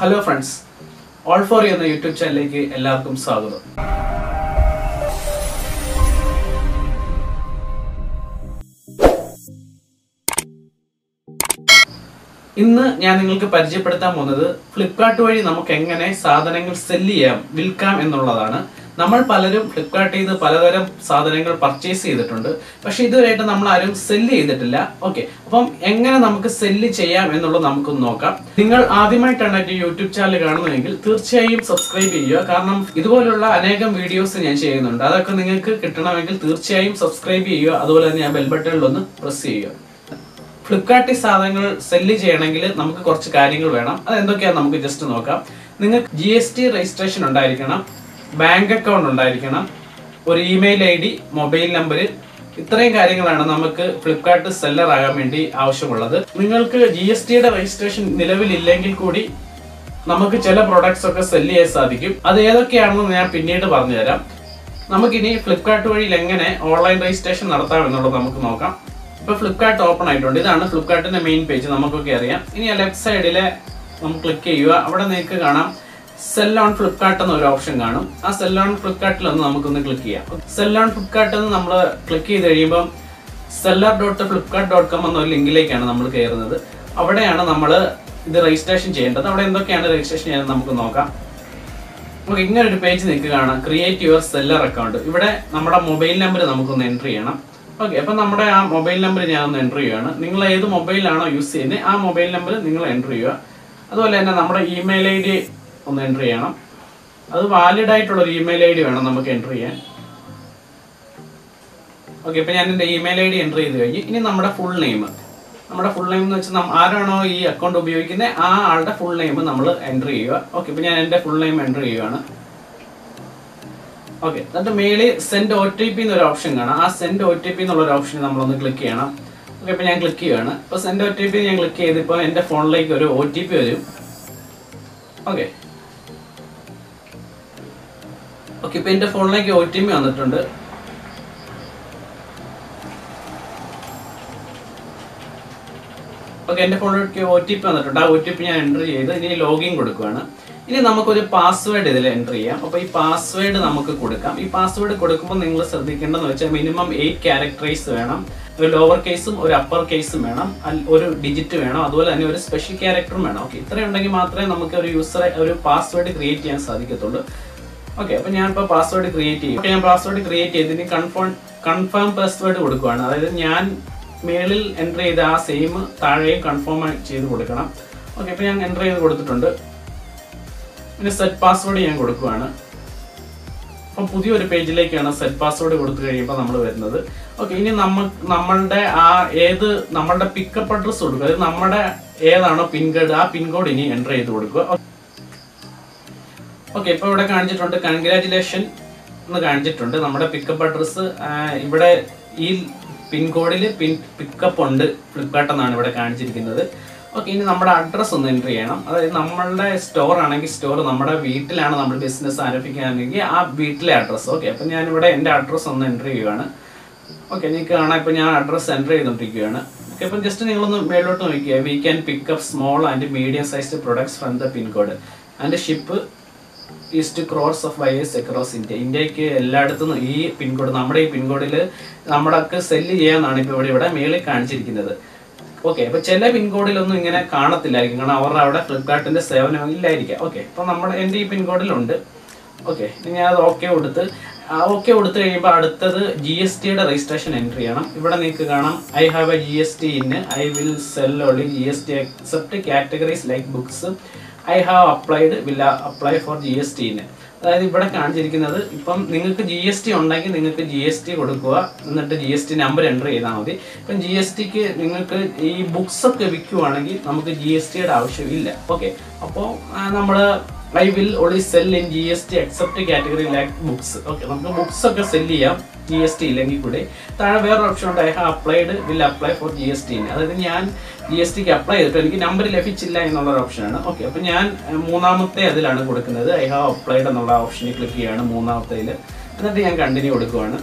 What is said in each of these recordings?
hello friends all for എന്ന YouTube ചാനലിലേക്ക് എല്ലാവർക്കും സ്വാഗതം ഇന്ന് ഞാൻ നിങ്ങൾക്ക് പരിചയപ്പെടുത്താൻ പോകുന്നത് ഫ്ലിപ്കാർട്ട് വഴി നമുക്ക് എങ്ങനെ സാധനങ്ങൾ സെല്ല് ചെയ്യാം വിൽക്കാം എന്നുള്ളതാണ് നമ്മൾ പലരും ഫ്ലിപ്കാർട്ടിൽ നിന്ന് പലതരം സാധനങ്ങൾ പർച്ചേസ് ചെയ്തിട്ടുണ്ട് പക്ഷെ ഇതുവരെയായിട്ട് നമ്മൾ ആരും സെല്ല് ചെയ്തിട്ടില്ല ഓക്കെ അപ്പം എങ്ങനെ നമുക്ക് സെല്ല് ചെയ്യാം എന്നുള്ളത് നമുക്കൊന്ന് നോക്കാം നിങ്ങൾ ആദ്യമായിട്ടാണ് എന്റെ യൂട്യൂബ് ചാനൽ കാണുന്നതെങ്കിൽ തീർച്ചയായും സബ്സ്ക്രൈബ് ചെയ്യുക കാരണം ഇതുപോലുള്ള അനേകം വീഡിയോസ് ഞാൻ ചെയ്യുന്നുണ്ട് അതൊക്കെ നിങ്ങൾക്ക് കിട്ടണമെങ്കിൽ തീർച്ചയായും സബ്സ്ക്രൈബ് ചെയ്യുക അതുപോലെ തന്നെ ആ ബെൽ ബട്ടണിൽ ഒന്ന് പ്രസ് ചെയ്യുക ഫ്ലിപ്കാർട്ടിൽ സാധനങ്ങൾ സെല്ല് ചെയ്യണമെങ്കിൽ നമുക്ക് കുറച്ച് കാര്യങ്ങൾ വേണം അത് എന്തൊക്കെയാണെന്ന് നമുക്ക് ജസ്റ്റ് നോക്കാം നിങ്ങൾക്ക് ജി എസ് ടി രജിസ്ട്രേഷൻ ഉണ്ടായിരിക്കണം ബാങ്ക് അക്കൗണ്ട് ഉണ്ടായിരിക്കണം ഒരു email I D mobile number ഇത്രയും കാര്യങ്ങളാണ് നമുക്ക് ഫ്ലിപ്കാർട്ട് സെല്ലർ ആകാൻ വേണ്ടി ആവശ്യമുള്ളത് നിങ്ങൾക്ക് ജി എസ് ടിയുടെ രജിസ്ട്രേഷൻ നിലവിലില്ലെങ്കിൽ കൂടി നമുക്ക് ചില പ്രൊഡക്ട്സ് ഒക്കെ സെല്ല് ചെയ്യാൻ സാധിക്കും അത് ഏതൊക്കെയാണെന്ന് ഞാൻ പിന്നീട് പറഞ്ഞുതരാം നമുക്കിനി ഫ്ലിപ്കാർട്ട് വഴിയിൽ എങ്ങനെ ഓൺലൈൻ രജിസ്ട്രേഷൻ നടത്താം എന്നുള്ളത് നമുക്ക് നോക്കാം ഇപ്പൊ ഫ്ലിപ്കാർട്ട് ഓപ്പൺ ആയിട്ടുണ്ട് ഇതാണ് ഫ്ലിപ്കാർട്ടിന്റെ മെയിൻ പേജ് നമുക്കൊക്കെ അറിയാം ഇനി ആ ലെഫ്റ്റ് സൈഡിലെ നമുക്ക് ക്ലിക്ക് ചെയ്യുക അവിടെ നിങ്ങൾക്ക് കാണാം സെൽ ഓൺ ഫ്ലിപ്കാർട്ട് എന്നൊരു ഓപ്ഷൻ കാണും ആ സെൽ ഓൺ ഫ്ലിപ്കാർട്ടിൽ ഒന്ന് നമുക്കൊന്ന് ക്ലിക്ക് ചെയ്യാം സെൽ ഓൺ ഫ്ലിപ്കാർട്ട് എന്ന് നമ്മൾ ക്ലിക്ക് ചെയ്ത് കഴിയുമ്പോൾ seller dot Flipkart dot com എന്നൊരു ലിങ്കിലേക്കാണ് നമ്മൾ കയറുന്നത് അവിടെയാണ് നമ്മൾ ഇത് രജിസ്ട്രേഷൻ ചെയ്യേണ്ടത് അവിടെ എന്തൊക്കെയാണ് രജിസ്ട്രേഷൻ ചെയ്യുന്നത് നമുക്ക് നോക്കാം നമുക്ക് ഇങ്ങനെ ഒരു പേജ് നിങ്ങൾക്ക് കാണാം ക്രിയേറ്റ് യുവർ സെല്ലർ അക്കൗണ്ട് ഇവിടെ നമ്മുടെ മൊബൈൽ നമ്പർ നമുക്കൊന്ന് എൻ്റർ ചെയ്യണം ഓക്കെ അപ്പം നമ്മുടെ ആ മൊബൈൽ നമ്പർ ഞാൻ ഒന്ന് എൻ്റർ ചെയ്യുകയാണ് നിങ്ങൾ ഏത് മൊബൈലാണോ യൂസ് ചെയ്യുന്നത് ആ മൊബൈൽ നമ്പർ നിങ്ങൾ എൻ്റർ ചെയ്യുക അതുപോലെ തന്നെ നമ്മുടെ ഇമെയിൽ ഐ ഡി ഒന്ന് എൻ്റർ ചെയ്യണം അത് വാലിഡ് ആയിട്ടുള്ള ഒരു ഇമെയിൽ ഐ ഡി വേണം നമുക്ക് എൻ്റർ ചെയ്യാൻ ഓക്കെ ഇപ്പം ഞാൻ എൻ്റെ ഇമെയിൽ ഐ ഡി എൻ്റർ ചെയ്ത് കഴിഞ്ഞ് ഇനി നമ്മുടെ ഫുൾ നെയിം നമ്മുടെ ഫുൾ നെയിം എന്ന് വെച്ചാൽ നം- ആരാണോ ഈ അക്കൗണ്ട് ഉപയോഗിക്കുന്നത് ആ ആളുടെ ഫുൾ നെയിം നമ്മൾ എൻ്റർ ചെയ്യുക ഓക്കെ ഇപ്പം ഞാൻ എൻ്റെ ഫുൾ നെയിം എൻ്റർ ചെയ്യുകയാണ് ഓക്കെ എന്നിട്ട് മേളിൽ സെൻഡ് ഒ ടി പി എന്നൊരു ഓപ്ഷൻ കാണാം ആ സെൻഡ് ഒ ടി പി എന്നുള്ള ഒരു ഓപ്ഷൻ നമ്മളൊന്ന് ക്ലിക്ക് ചെയ്യണം ഓക്കെ ഇപ്പം ഞാൻ ക്ലിക്ക് ചെയ്യുകയാണ് ഇപ്പോൾ സെൻഡ് ഒ ടി പി ഞാൻ ക്ലിക്ക് ചെയ്ത് ഇപ്പോൾ എൻ്റെ ഫോണിലേക്ക് ഒരു ഒ ടി പി വരും ഓക്കെ ഓക്കെ ഇപ്പം എൻ്റെ ഫോണിലേക്ക് ഒ ടി പി വന്നിട്ടുണ്ട് ഓക്കെ എൻ്റെ ഫോണിലേക്ക് ഒ ടി പി വന്നിട്ടുണ്ട് ആ ഒ ടി പി ഞാൻ എൻ്റർ ചെയ്ത് ഇനി ലോഗിൻ കൊടുക്കുകയാണ് ഇനി നമുക്കൊരു പാസ്വേഡ് ഇതിൽ എൻ്റർ ചെയ്യാം അപ്പോൾ ഈ പാസ്വേഡ് നമുക്ക് കൊടുക്കാം ഈ പാസ്വേഡ് കൊടുക്കുമ്പോൾ നിങ്ങൾ ശ്രദ്ധിക്കേണ്ടതെന്ന് വെച്ചാൽ മിനിമം എയ്റ്റ് ക്യാരക്ടറൈസ് വേണം ഒരു ലോവർ കേസും ഒരു അപ്പർ കേസും വേണം അൽ- ഒരു ഡിജിറ്റ് വേണം അതുപോലെ തന്നെ ഒരു സ്പെഷ്യൽ ക്യാരക്ടറും വേണം ഓക്കെ ഇത്രയും ഉണ്ടെങ്കിൽ മാത്രമേ നമുക്ക് ഒരു യൂസറെ ഒരു പാസ്വേഡ് ക്രിയേറ്റ് ചെയ്യാൻ സാധിക്കത്തുള്ളൂ ഓക്കെ അപ്പോൾ ഞാൻ ഇപ്പോൾ പാസ്വേഡ് ക്രിയേറ്റ് ചെയ്യും അപ്പോൾ ഞാൻ പാസ്വേഡ് ക്രിയേറ്റ് ചെയ്തിട്ട് കൺഫേം കൺഫേം പാസ്വേഡ് കൊടുക്കുകയാണ് അതായത് ഞാൻ മേളിൽ എൻ്റർ ചെയ്ത ആ സെയിം താഴെയും കൺഫേം ചെയ്ത് കൊടുക്കണം ഓക്കെ ഇപ്പോൾ ഞാൻ എൻ്റർ ചെയ്ത് കൊടുത്തിട്ടുണ്ട് പിന്നെ സെറ്റ് പാസ്വേഡ് ഞാൻ കൊടുക്കുകയാണ് അപ്പം പുതിയൊരു പേജിലേക്കാണ് സെറ്റ് പാസ്വേഡ് കൊടുത്തു കഴിയുമ്പോൾ നമ്മൾ വരുന്നത് ഓക്കെ ഇനി നമ്മ നമ്മളുടെ ആ ഏത് നമ്മളുടെ പിക്കപ്പ് അഡ്രസ് കൊടുക്കുക അതായത് നമ്മുടെ ഏതാണോ പിൻകോഡ് ആ പിൻകോഡ് ഇനി എൻ്റർ ചെയ്ത് കൊടുക്കുക ഓക്കെ ഇപ്പോൾ ഇവിടെ കാണിച്ചിട്ടുണ്ട് കൺഗ്രാറ്റുലേഷൻ എന്ന് കാണിച്ചിട്ടുണ്ട് നമ്മുടെ പിക്കപ്പ് അഡ്രസ്സ് ഇവിടെ ഈ പിൻകോഡിൽ പിൻ പിക്കപ്പ് ഉണ്ട് ഫ്ലിപ്കാർട്ട് എന്നാണ് ഇവിടെ കാണിച്ചിരിക്കുന്നത് ഓക്കെ ഇനി നമ്മുടെ അഡ്രസ്സ് ഒന്ന് എൻ്റർ ചെയ്യണം അതായത് നമ്മളുടെ സ്റ്റോർ ആണെങ്കിൽ സ്റ്റോർ നമ്മുടെ വീട്ടിലാണ് നമ്മൾ ബിസിനസ് ആരംഭിക്കുകയാണെങ്കിൽ ആ വീട്ടിലെ അഡ്രസ്സ് ഓക്കെ അപ്പം ഞാനിവിടെ എൻ്റെ അഡ്രസ്സ് ഒന്ന് എൻ്റർ ചെയ്യുകയാണ് ഓക്കെ നിങ്ങൾക്ക് കാണാം ഇപ്പം ഞാൻ അഡ്രസ്സ് എൻ്റർ ചെയ്തുകൊണ്ടിരിക്കുകയാണ് ഓക്കെ അപ്പം ജസ്റ്റ് നിങ്ങളൊന്ന് മേലോട്ട് നോക്കിയാൽ we can pick up small and medium sized products from the pincode and ship east crores of buyers across India ഇന്ത്യക്ക് എല്ലായിടത്തും ഈ പിൻകോഡ് നമ്മുടെ ഈ പിൻകോഡിൽ നമ്മുടെയൊക്കെ സെല്ല് ചെയ്യാന്നാണ് ഇപ്പോൾ ഇവിടെ ഇവിടെ മേളിൽ കാണിച്ചിരിക്കുന്നത് ഓക്കെ അപ്പൊ ചില പിൻകോഡിലൊന്നും ഇങ്ങനെ കാണത്തില്ലായിരിക്കും കാരണം അവരുടെ അവിടെ ഫ്ലിപ്കാർട്ടിന്റെ സേവനം ഇല്ലായിരിക്കാം ഓക്കെ അപ്പൊ നമ്മുടെ എൻ്റെ ഈ പിൻകോഡിലുണ്ട് ഓക്കെ ഞാൻ അത് ഓക്കെ കൊടുത്ത് ഓക്കെ കൊടുത്തു കഴിയുമ്പോൾ അടുത്തത് ജി എസ് ടിയുടെ രജിസ്ട്രേഷൻ എൻട്രി ചെയ്യണം ഇവിടെ നിങ്ങൾക്ക് കാണാം I have a G S T IN I will sell only G S T except categories like books I have applied will apply for G S T ഇന് അതായത് ഇവിടെ കാണിച്ചിരിക്കുന്നത് ഇപ്പം നിങ്ങൾക്ക് ജി എസ് ടി ഉണ്ടെങ്കിൽ നിങ്ങൾക്ക് ജി എസ് ടി കൊടുക്കുക എന്നിട്ട് G S T number enter ചെയ്താൽ മതി ഇപ്പം ജി എസ് ടിക്ക് നിങ്ങൾക്ക് ഈ ബുക്സ് ഒക്കെ വിൽക്കുവാണെങ്കിൽ നമുക്ക് ജി എസ് ടിയുടെ ആവശ്യമില്ല ഓക്കെ അപ്പോൾ നമ്മൾ I will only sell in G S T accept category like books okay നമുക്ക് ബുക്സ് ഒക്കെ സെല് ചെയ്യാം ജി എസ് ടി ഇല്ലെങ്കിൽ കൂടി താഴെ വേറെ ഓപ്ഷൻ ഉണ്ട് I have applied will apply for G S T അതായത് ഞാൻ ജി എസ് ടിക്ക് അപ്ലൈ ചെയ്തിട്ട് എനിക്ക് നമ്പർ ലഭിച്ചില്ല എന്നുള്ള ഒരു ഓപ്ഷനാണ് ഓക്കെ അപ്പോൾ ഞാൻ ഏർ, മൂന്നാമത്തെ അതിലാണ് കൊടുക്കുന്നത് ഐ ഹാവ് അപ്ലൈഡ് എന്നുള്ള ഓപ്ഷനിൽ ക്ലിക്ക് ചെയ്യുകയാണ് മൂന്നാമത്തേൽ എന്നിട്ട് ഞാൻ കണ്ടിന്യൂ കൊടുക്കുവാണ്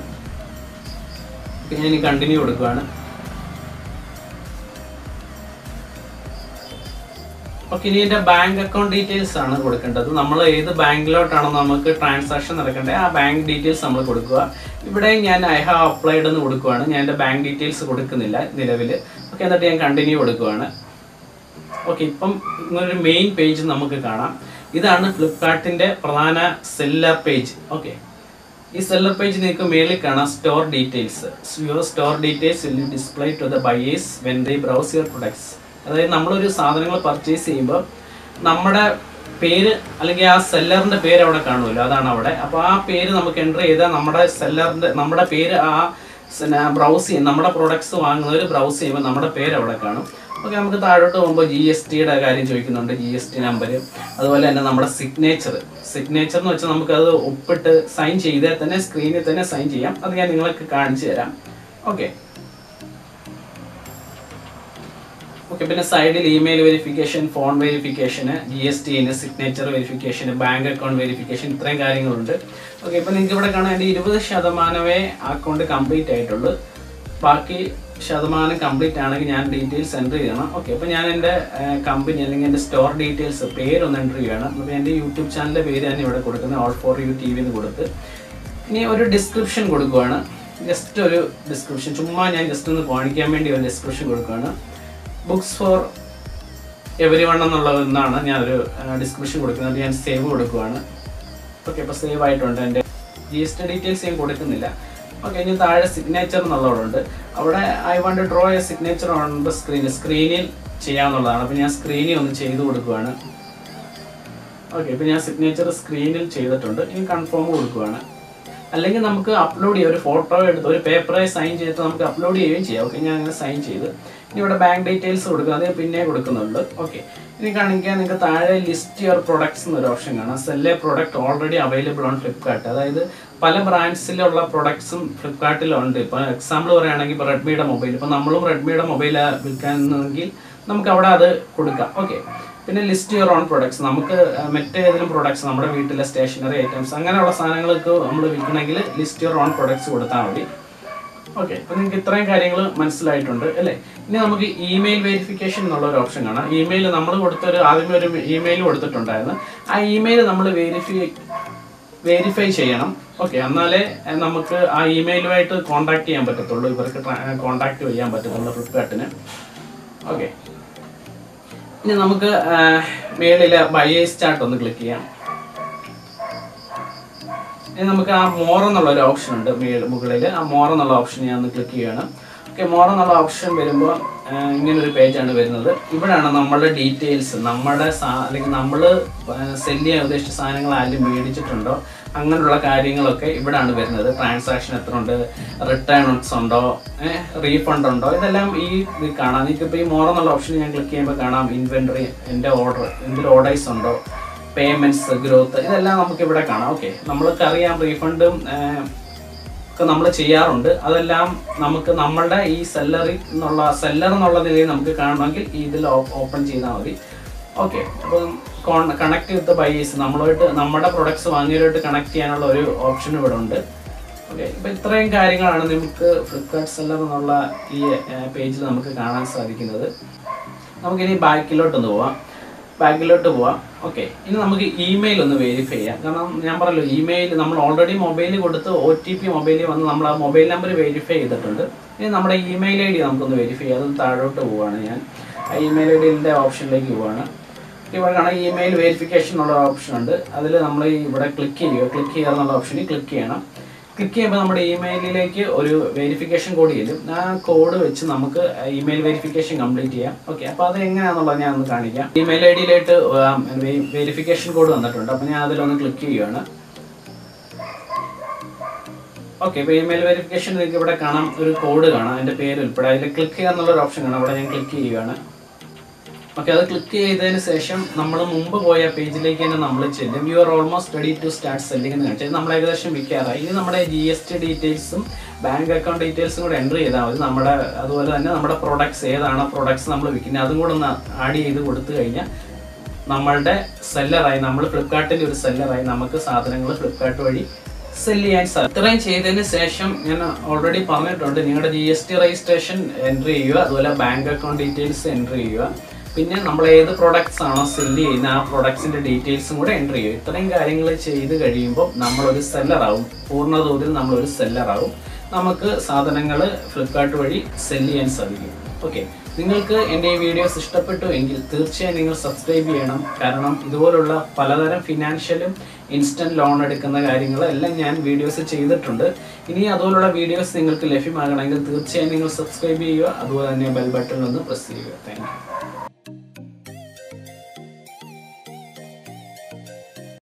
ഓക്കെ, ഞാൻ കണ്ടിന്യൂ കൊടുക്കുവാണ് ഓക്കെ ഇനി എൻ്റെ ബാങ്ക് അക്കൗണ്ട് ഡീറ്റെയിൽസ് ആണ് കൊടുക്കേണ്ടത് നമ്മൾ ഏത് ബാങ്കിലോട്ടാണോ നമുക്ക് ട്രാൻസാക്ഷൻ നടക്കേണ്ടത് ആ ബാങ്ക് ഡീറ്റെയിൽസ് നമ്മൾ കൊടുക്കുക ഇവിടെ ഞാൻ ഐ ഹാവ് അപ്ലൈഡ് എന്ന് കൊടുക്കുകയാണ് ഞാൻ എൻ്റെ ബാങ്ക് ഡീറ്റെയിൽസ് കൊടുക്കുന്നില്ല നിലവിൽ ഓക്കെ എന്നിട്ട് ഞാൻ കണ്ടിന്യൂ കൊടുക്കുകയാണ് ഓക്കെ ഇപ്പം ഇങ്ങനൊരു മെയിൻ പേജ് നമുക്ക് കാണാം ഇതാണ് ഫ്ലിപ്കാർട്ടിന്റെ പ്രധാന സെല്ലർ പേജ് ഓക്കെ ഈ സെല്ലർ പേജ് നിങ്ങൾക്ക് മേളിൽ കാണാം store details your store details will display to the buyers when they browse your products അതായത് നമ്മളൊരു സാധനങ്ങൾ പർച്ചേസ് ചെയ്യുമ്പോൾ നമ്മുടെ പേര് അല്ലെങ്കിൽ ആ സെല്ലറിന്റെ പേര് അവിടെ കാണുമല്ലോ അതാണ് അവിടെ അപ്പോൾ ആ പേര് നമുക്ക് എൻ്റർ ചെയ്താൽ നമ്മുടെ സെല്ലറിന്റെ നമ്മുടെ പേര് ആ ബ്രൗസ് ചെയ്യും നമ്മുടെ പ്രൊഡക്ട്സ് വാങ്ങുന്നവർ ബ്രൗസ് ചെയ്യുമ്പോൾ നമ്മുടെ പേര് അവിടെ കാണും ഓക്കെ നമുക്ക് താഴോട്ട് പോകുമ്പോൾ ജി എസ് ടിയുടെ കാര്യം ചോദിക്കുന്നുണ്ട് ജി എസ് ടി നമ്പർ അതുപോലെ തന്നെ നമ്മുടെ സിഗ്നേച്ചർ സിഗ്നേച്ചർ എന്ന് വെച്ചാൽ നമുക്കത് ഒപ്പിട്ട് സൈൻ ചെയ്താൽ തന്നെ സ്ക്രീനിൽ തന്നെ സൈൻ ചെയ്യാം അത് ഞാൻ നിങ്ങൾക്ക് കാണിച്ചു തരാം ഓക്കെ ഓക്കെ പിന്നെ സൈഡിൽ ഇമെയിൽ വെരിഫിക്കേഷൻ ഫോൺ വെരിഫിക്കേഷന് ജി എസ് ടിന് signature verification bank account verification ഇത്രയും കാര്യങ്ങളുണ്ട് ഓക്കെ ഇപ്പം നിങ്ങൾക്ക് ഇവിടെ കാണാൻ എൻ്റെ ഇരുപത് ശതമാനമേ അക്കൗണ്ട് കംപ്ലീറ്റ് ആയിട്ടുള്ളൂ ബാക്കി ശതമാനം കംപ്ലീറ്റ് ആണെങ്കിൽ ഞാൻ ഡീറ്റെയിൽസ് എൻ്റർ ചെയ്യണം ഓക്കെ അപ്പോൾ ഞാൻ എൻ്റെ കമ്പനി അല്ലെങ്കിൽ എൻ്റെ സ്റ്റോർ ഡീറ്റെയിൽസ് പേരൊന്ന് എൻ്റർ ചെയ്യണം അപ്പോൾ എൻ്റെ യൂട്യൂബ് ചാനലിൻ്റെ പേര് തന്നെ ഇവിടെ കൊടുക്കുന്നത് all for you T V എന്ന് കൊടുത്ത് ഇനി ഒരു ഡിസ്ക്രിപ്ഷൻ കൊടുക്കുവാണ് ജസ്റ്റ് ഒരു ഡിസ്ക്രിപ്ഷൻ ചുമ്മാ ഞാൻ ജസ്റ്റ് ഒന്ന് കാണിക്കാൻ വേണ്ടി ഒരു ഡിസ്ക്രിപ്ഷൻ കൊടുക്കുകയാണ് ബുക്സ് ഫോർ എവരി വൺ എന്നുള്ള ഒന്നാണ് ഞാൻ ഒരു ഡിസ്ക്രിപ്ഷൻ കൊടുക്കുന്നത് ഞാൻ സേവ് കൊടുക്കുവാണ് ഓക്കെ അപ്പോൾ സേവ് ആയിട്ടുണ്ട് എൻ്റെ ജി എസ് ടി ഡീറ്റെയിൽസ് ഞാൻ കൊടുക്കുന്നില്ല ഓക്കെ ഇനി താഴെ സിഗ്നേച്ചർ എന്നുള്ളതുണ്ട് അവിടെ I want draw a signature on the screen സ്ക്രീനിൽ ചെയ്യാവുന്നതാണ് അപ്പോൾ ഞാൻ സ്ക്രീനിൽ ഒന്ന് ചെയ്ത് കൊടുക്കുവാണ് ഓക്കെ ഇപ്പോൾ ഞാൻ സിഗ്നേച്ചർ സ്ക്രീനിൽ ചെയ്തിട്ടുണ്ട് ഇനി കൺഫേം കൊടുക്കുവാണ് അല്ലെങ്കിൽ നമുക്ക് അപ്ലോഡ് ചെയ്യാം ഒരു ഫോട്ടോ എടുത്ത് ഒരു പേപ്പറെ സൈൻ ചെയ്തിട്ട് നമുക്ക് അപ്ലോഡ് ചെയ്യുകയും ചെയ്യാം ഓക്കെ ഞാൻ അങ്ങനെ സൈൻ ചെയ്ത് ഇനി ഇവിടെ ബാങ്ക് ഡീറ്റെയിൽസ് കൊടുക്കുക അത് പിന്നെ കൊടുക്കുന്നുണ്ട് ഓക്കെ ഇനി കാണിക്കാൻ നിങ്ങൾക്ക് താഴെ ലിസ്റ്റ് യുവർ പ്രൊഡക്ട്സ് എന്നൊരു ഓപ്ഷൻ കാണാം sell a product already available on Flipkart അതായത് പല ബ്രാൻഡ്സിലുള്ള പ്രൊഡക്ട്സും ഫ്ലിപ്കാർട്ടിലുണ്ട് ഇപ്പോൾ എക്സാമ്പിൾ പറയുകയാണെങ്കിൽ ഇപ്പോൾ റെഡ്മിയുടെ മൊബൈൽ ഇപ്പോൾ നമ്മളും റെഡ്മിയുടെ മൊബൈൽ വിൽക്കാനെങ്കിൽ നമുക്ക് അവിടെ അത് കൊടുക്കാം ഓക്കെ പിന്നെ ലിസ്റ്റ് യുവർ ഓൺ പ്രൊഡക്ട്സ് നമുക്ക് മറ്റേതെങ്കിലും പ്രൊഡക്ട്സ് നമ്മുടെ വീട്ടിലെ സ്റ്റേഷനറി ഐറ്റംസ് അങ്ങനെയുള്ള സാധനങ്ങൾക്ക് നമ്മൾ വിൽക്കണമെങ്കിൽ ലിസ്റ്റ് യുവർ ഓൺ പ്രൊഡക്ട്സ് കൊടുത്താൽ മതി ഓക്കെ അപ്പോൾ നിങ്ങൾക്ക് ഇത്രയും കാര്യങ്ങൾ മനസ്സിലായിട്ടുണ്ട് അല്ലേ ഇനി നമുക്ക് ഇമെയിൽ വെരിഫിക്കേഷൻ എന്നുള്ള ഒരു ഓപ്ഷൻ കാണാം ഇമെയിൽ നമ്മൾ കൊടുത്തൊരു ആദ്യമേ ഒരു ഇമെയിൽ കൊടുത്തിട്ടുണ്ടായിരുന്നു ആ ഇമെയിൽ നമ്മൾ വെരിഫൈ വെരിഫൈ ചെയ്യണം ഓക്കെ എന്നാലേ എഹ്, നമുക്ക് ആ ഇമെയിലുമായിട്ട് കോൺടാക്ട് ചെയ്യാൻ പറ്റത്തുള്ളൂ ഇവർക്ക് കോൺടാക്ട് ചെയ്യാൻ പറ്റത്തുള്ളൂ ഫ്ലിപ്കാർട്ടിന് ഓക്കെ ഇനി നമുക്ക് മേളിലെ ബയേഴ്സ് ചാർട്ട് ഒന്ന് ക്ലിക്ക് ചെയ്യാം ഇനി നമുക്ക് ആ മോർ എന്നുള്ള ഒരു ഓപ്ഷൻ ഉണ്ട് മേൽ മുകളിൽ ആ മോർ എന്നുള്ള ഓപ്ഷൻ ഞാൻ ഒന്ന് ക്ലിക്ക് ചെയ്യണം ഓക്കെ മോർ എന്നുള്ള ഓപ്ഷൻ വരുമ്പോൾ ഇങ്ങനെ ഒരു പേജാണ് വരുന്നത് ഇവിടെയാണ് നമ്മുടെ ഡീറ്റെയിൽസ് നമ്മുടെ സാ- അല്ലെങ്കിൽ നമ്മൾ സെല് ചെയ്യാൻ ഉദ്ദേശിച്ച സാധനങ്ങൾ ആരും മേടിച്ചിട്ടുണ്ടോ അങ്ങനെയുള്ള കാര്യങ്ങളൊക്കെ ഇവിടെയാണ് വരുന്നത് ട്രാൻസാക്ഷൻ എത്ര ഉണ്ട് റിട്ടേൺസ് ഉണ്ടോ റീഫണ്ട് ഉണ്ടോ ഇതെല്ലാം ഈ ഇത് കാണാം നിങ്ങൾക്ക് ഇപ്പോൾ ഈ മോർ എന്നുള്ള ഓപ്ഷൻ ഞാൻ ക്ലിക്ക് ചെയ്യുമ്പോൾ കാണാം ഇൻവെൻറ്ററി എൻ്റെ ഓർഡർ എന്തെങ്കിലും ഓർഡേഴ്സ് ഉണ്ടോ പേയ്മെന്റ്സ് ഗ്രോത്ത് ഇതെല്ലാം നമുക്ക് ഇവിടെ കാണാം ഓക്കെ നമ്മൾക്ക് അറിയാം റീഫണ്ടും ഒക്കെ നമ്മൾ ചെയ്യാറുണ്ട് അതെല്ലാം നമുക്ക് നമ്മളുടെ ഈ സെല്ലറി എന്നുള്ള സെല്ലർ എന്നുള്ള നിലയിൽ നമുക്ക് കാണണമെങ്കിൽ ഇതിൽ ഓപ്പൺ ചെയ്താൽ മതി ഓക്കെ അപ്പം കണക്ട് വിത്ത് ബൈസ് നമ്മളുമായിട്ട് നമ്മുടെ പ്രൊഡക്ട്സ് വാങ്ങിയവരുമായിട്ട് കണക്ട് ചെയ്യാനുള്ള ഒരു ഓപ്ഷൻ ഇവിടെ ഉണ്ട് ഓക്കെ ഇപ്പം ഇത്രയും കാര്യങ്ങളാണ് നമുക്ക് ഫ്ലിപ്കാർട്ട് സെല്ലർ എന്നുള്ള ഈ പേജിൽ നമുക്ക് കാണാൻ സാധിക്കുന്നത് നമുക്കിനി ബാക്കിലോട്ടൊന്ന് പോവാം ബാക്കിലോട്ട് പോവാം ഓക്കെ ഇനി നമുക്ക് ഇമെയിൽ ഒന്ന് വെരിഫൈ ചെയ്യാം കാരണം ഞാൻ പറഞ്ഞല്ലോ ഇമെയിൽ നമ്മൾ ഓൾറെഡി മൊബൈലിൽ കൊടുത്ത് ഒ ടി പി മൊബൈലിൽ വന്ന് നമ്മൾ ആ മൊബൈൽ നമ്പർ വെരിഫൈ ചെയ്തിട്ടുണ്ട് ഇനി നമ്മുടെ ഇമെയിൽ ഐ ഡി നമുക്കൊന്ന് വെരിഫൈ ചെയ്യാം അത് താഴോട്ട് പോവാണ് ഞാൻ ആ ഇമെയിൽ ഐ ഡിൻ്റെ ഓപ്ഷനിലേക്ക് പോവാണ് ഇവിടെ കാണാൻ ഇമെയിൽ വെരിഫിക്കേഷൻ എന്നുള്ള ഓപ്ഷൻ ഉണ്ട് അതിൽ നമ്മൾ ഇവിടെ ക്ലിക്ക് ചെയ്യുക ക്ലിക്ക് ചെയ്യുക എന്നുള്ള ഓപ്ഷനിൽ ക്ലിക്ക് ചെയ്യണം ക്ലിക്ക് ചെയ്യുമ്പോൾ നമ്മുടെ ഇമെയിലിലേക്ക് ഒരു വെരിഫിക്കേഷൻ കോഡ് ചെല്ലും ആ കോഡ് വെച്ച് നമുക്ക് ഇമെയിൽ വെരിഫിക്കേഷൻ കംപ്ലീറ്റ് ചെയ്യാം ഓക്കെ അപ്പോൾ അത് എങ്ങനെയാണെന്നുള്ളത് ഞാൻ ഒന്ന് കാണിക്കാം ഇമെയിൽ ഐ ഡിയിലായിട്ട് വെരിഫിക്കേഷൻ കോഡ് വന്നിട്ടുണ്ട് അപ്പോൾ ഞാൻ അതിലൊന്ന് ക്ലിക്ക് ചെയ്യുകയാണ് ഓക്കെ ഇപ്പോൾ ഇമെയിൽ വെരിഫിക്കേഷൻ നിങ്ങൾക്ക് ഇവിടെ കാണാം ഒരു കോഡ് കാണാം അതിൻ്റെ പേര് ഉൾപ്പെടെ അതിൽ ക്ലിക്ക് ചെയ്യുക എന്നുള്ള ഒരു ഓപ്ഷൻ കാണാം അവിടെ ഞാൻ ക്ലിക്ക് ചെയ്യുകയാണ് ഓക്കെ അത് ക്ലിക്ക് ചെയ്തതിന് ശേഷം നമ്മൾ മുമ്പ് പോയ പേജിലേക്ക് തന്നെ നമ്മൾ ചെല്ലും you are almost ready to start selling എന്ന് കാണിച്ചാൽ നമ്മൾ ഏകദേശം വിൽക്കാറായി ഇനി നമ്മുടെ ജി എസ് ടി ഡീറ്റെയിൽസും ബാങ്ക് അക്കൗണ്ട് ഡീറ്റെയിൽസും കൂടെ എൻ്റർ ചെയ്താൽ മതി നമ്മുടെ അതുപോലെ തന്നെ നമ്മുടെ പ്രൊഡക്ട്സ് ഏതാണ് പ്രൊഡക്ട്സ് നമ്മൾ വിൽക്കുന്നത് അതും കൂടെ ഒന്ന് ആഡ് ചെയ്ത് കൊടുത്തു കഴിഞ്ഞാൽ നമ്മളുടെ സെല്ലറായി നമ്മൾ ഫ്ലിപ്കാർട്ടിൻ്റെ ഒരു സെല്ലറായി നമുക്ക് സാധനങ്ങൾ ഫ്ലിപ്കാർട്ട് വഴി സെല് ചെയ്യാൻ സാധിക്കും ഇത്രയും ചെയ്തതിന് ശേഷം ഞാൻ ഓൾറെഡി പറഞ്ഞിട്ടുണ്ട് നിങ്ങളുടെ G S T registration entry ചെയ്യുക അതുപോലെ ബാങ്ക് അക്കൗണ്ട് ഡീറ്റെയിൽസ് എൻട്രി ചെയ്യുക പിന്നെ നമ്മൾ ഏത് പ്രോഡക്ട്സ് ആണോ സെല്ല് ചെയ്യുന്ന ആ പ്രോഡക്ട്സിന്റെ ഡീറ്റെയിൽസും കൂടെ എൻ്റർ ചെയ്യും ഇത്രയും കാര്യങ്ങൾ ചെയ്ത് കഴിയുമ്പോൾ നമ്മളൊരു സെല്ലറാവും പൂർണ്ണതോതിൽ നമ്മളൊരു സെല്ലറാവും നമുക്ക് സാധനങ്ങൾ ഫ്ലിപ്കാർട്ട് വഴി സെല്ല് ചെയ്യാൻ സാധിക്കും ഓക്കെ നിങ്ങൾക്ക് എൻ്റെ ഈ വീഡിയോസ് ഇഷ്ടപ്പെട്ടു എങ്കിൽ തീർച്ചയായും നിങ്ങൾ സബ്സ്ക്രൈബ് ചെയ്യണം കാരണം ഇതുപോലുള്ള പലതരം ഫിനാൻഷ്യലും ഇൻസ്റ്റന്റ് ലോൺ എടുക്കുന്ന കാര്യങ്ങളെല്ലാം ഞാൻ വീഡിയോസ് ചെയ്തിട്ടുണ്ട് ഇനി അതുപോലുള്ള വീഡിയോസ് നിങ്ങൾക്ക് ലഭ്യമാകണമെങ്കിൽ തീർച്ചയായും നിങ്ങൾ സബ്സ്ക്രൈബ് ചെയ്യുക അതുപോലെ തന്നെ ബെൽ ബട്ടൺ ഒന്ന് പ്രസ് ചെയ്യുക താങ്ക് യു